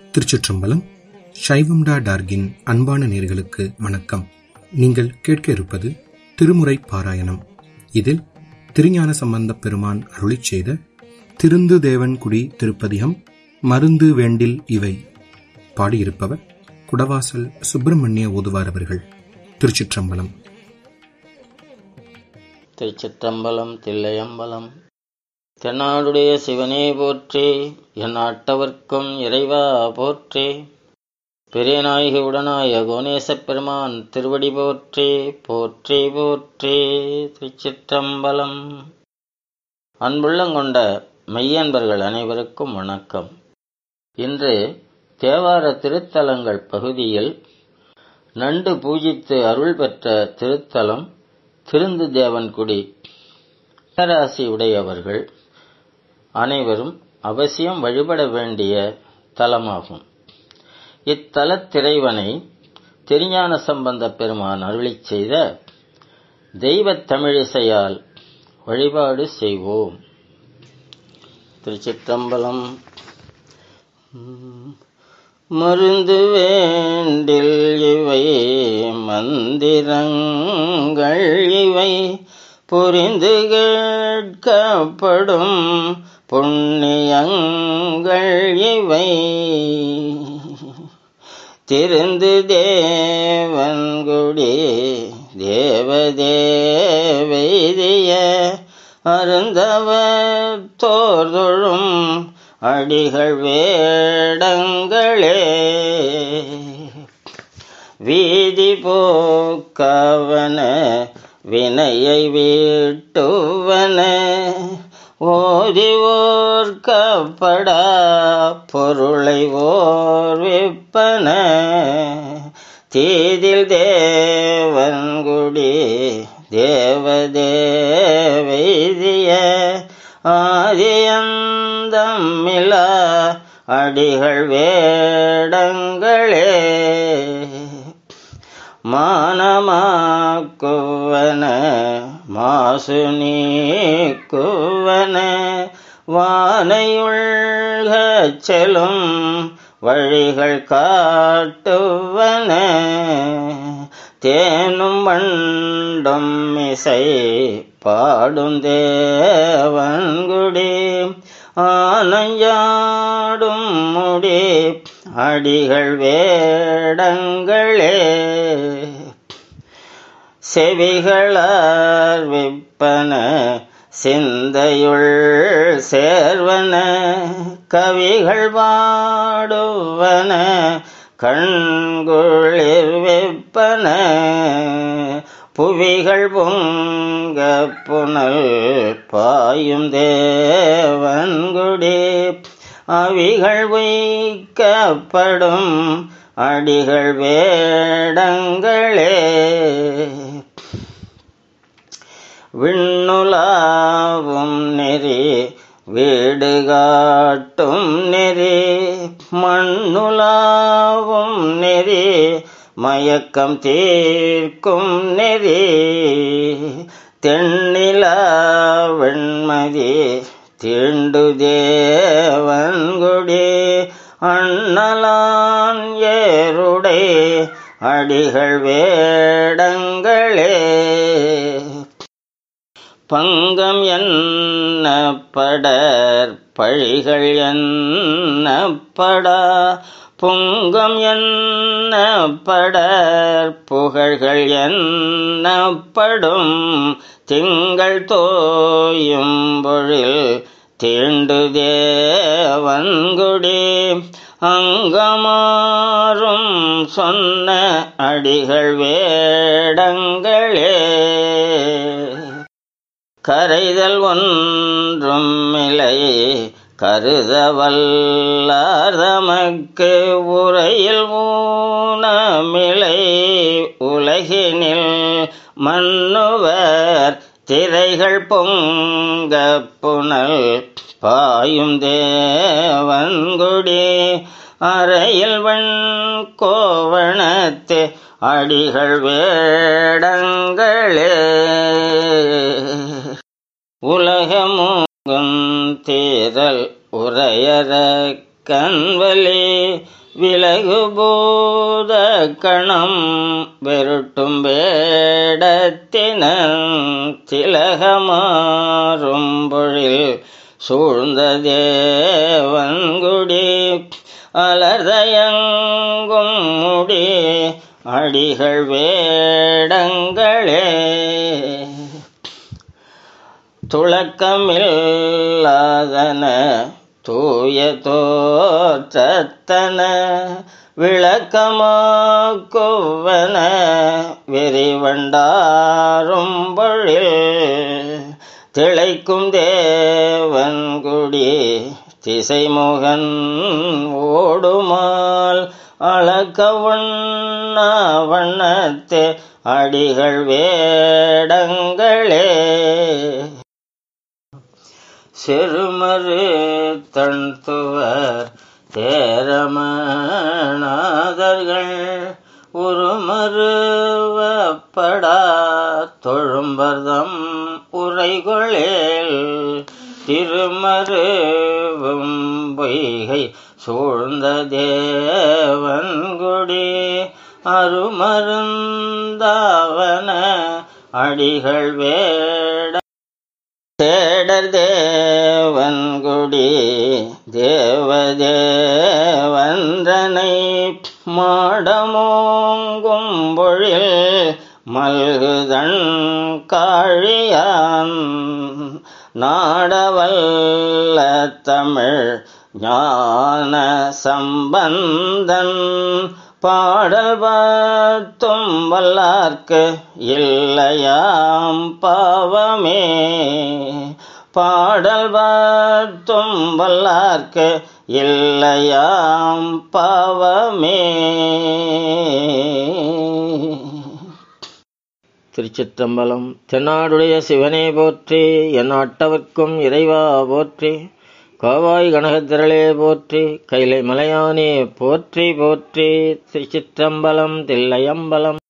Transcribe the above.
திருச்சிற்றம்பலம் சைவம்டா டார்கின் அன்பான நேர்களுக்கு வணக்கம் நீங்கள் கேட்க இருப்பது திருமுறை பாராயணம் இதில் திருஞான சம்பந்தப் பெருமான் அருளிச் செய்த திருந்து தேவன்குடி திருப்பதிகம் மருந்து வேண்டில் இவை பாடியிருப்பவர் குடவாசல் சுப்பிரமணிய ஓதுவார் அவர்கள் திருச்சிற்றம்பலம் திருச்சிற்றம்பலம் தில்லையம்பலம் தென்னாடுடைய சிவனே போற்றி என் நாட்டவர்க்கும் இறைவா போற்றி பெரியநாயகி உடனாய கோணேசப் பெருமான் திருவடி போற்றி போற்றி போற்றி திருச்சிற்றம்பலம் அன்புள்ளங்கொண்ட மெய்யன்பர்கள் அனைவருக்கும் வணக்கம் இன்று தேவார திருத்தலங்கள் பகுதியில் நண்டு பூஜித்து அருள் பெற்ற திருத்தலம் திருந்து தேவன்குடி ராசி உடையவர்கள் அனைவரும் அவசியம் வழிபட வேண்டிய தலமாகும் இத்தலத்திறைவனை திருஞான சம்பந்த பெருமான் அருளிச் செய்த தெய்வத் தமிழிசையால் வழிபாடு செய்வோம் திருச்சிற்றம்பலம் மருந்து வேண்டில் இவை மந்திரங்கள் இவை புரிந்து கேட்கப்படும் புண்ணியங்கள் இவை திருந்து தேவன்குடி தேவதேவைதிய அருந்தவர் தோர்தொழும் அடிகள் வேடங்களே வீதி போக்கவன வினையை வீட்டுவன ஓதி ஓர்க்கப்படா பொருளை ஓர்விப்பன தீதில் தேவன்குடி தேவதேவைதிய ஆதியந்தமிழா அடிகள் வேடங்களே மானமாக்குவன மாசு நீக்குவன வானையுள்கச் செல்லும் வழிகள் காட்டுவன தேனும் வண்டும் இசை பாடும் தேவன்குடி ஆனையாடும் முடி அடிகள் வேடங்களே செவிகளார் விப்பன சிந்தையுள் சேர்வன கவிகள் பாடுவன கண்குளிர் வெப்பன புவிகள் பொங்க புனல் பாயும் தேவன்குடி அவிகள் வைக்கப்படும் அடிகள் வேடங்களே விண்ணுலாவும் நெறி வீடு காட்டும் நெறி மண்ணுலாவும் நெறி மயக்கம் தீர்க்கும் நெறி தென்னிலா வெண்மதி தீண்டு தேவன்குடி அண்ணலான் ஏருடை அடிகள் வேடங்களே பங்கம் என்னப்படர் பழிகள் என்னப்படா பொங்கம் என்னப்படர் புகழ்கள் என்னப்படும் திங்கள் தோயும் பொழில் தீண்டு தேவன்குடி அங்கமாறும் சொன்ன அடிகள் வேடங்களே கரைதல் ஒன்றும் இலை கருத வல்லார்தமக்கு உரையில் ஊனமிலை உலகினில் மன்னுவர் திரைகள் பொங்க புனல் பாயும் தேவன்குடி அறையில் வண் கோவணத்து அடிகள் வேடங்களே உலகமுங்கும் தீரல் உரையற கண்வலி விலகு பூத கணம் வெருட்டும் வேடத்தின திலகமாறும் பொழில் சூழ்ந்த தேவன்குடி அலர்தயங்கும் முடி அடிகள் வேடங்களே துளக்கமில்லாதன தூய தோற்றத்தன விளக்கமாக்குவன வெறிவண்டாரும் பொழில் திளைக்கும் தேவன்குடி திசைமுகன் ஓடுமால் அளக்க வண்ண வண்ணத்தே அடிகள் வேடங்களே செருமறு தன் துவர் தேரமணாதர்கள் உருமருவப்படா தொழும்பர்தம் உரைகொளேல் திருமருவும் பொய்கை சூழ்ந்த தேவன்குடி அருமருந்தாவன அடிகள் வேட தேடர் தேவன்குடி தேவதேவன்றனை மாடமோங்கும் பொழில் மல்குதன் காழியான் நாடவல்ல தமிழ் ஞான சம்பந்தன் பாடல் பத்தும் வல்லார்க்கு இல்லையாம் பாவமே பாடல் பத்தும் வல்லார்க்கு இல்லையாம் பாவமே திருச்சிற்றம்பலம் தென்னாடுடைய சிவனே போற்றி என் நாட்டவர்க்கும் இறைவா போற்றி காவாய் கனகத்திரளே போற்றி கைலை மலையானே போற்றி போற்றி திருச்சிற்றம்பலம் தில்லையம்பலம்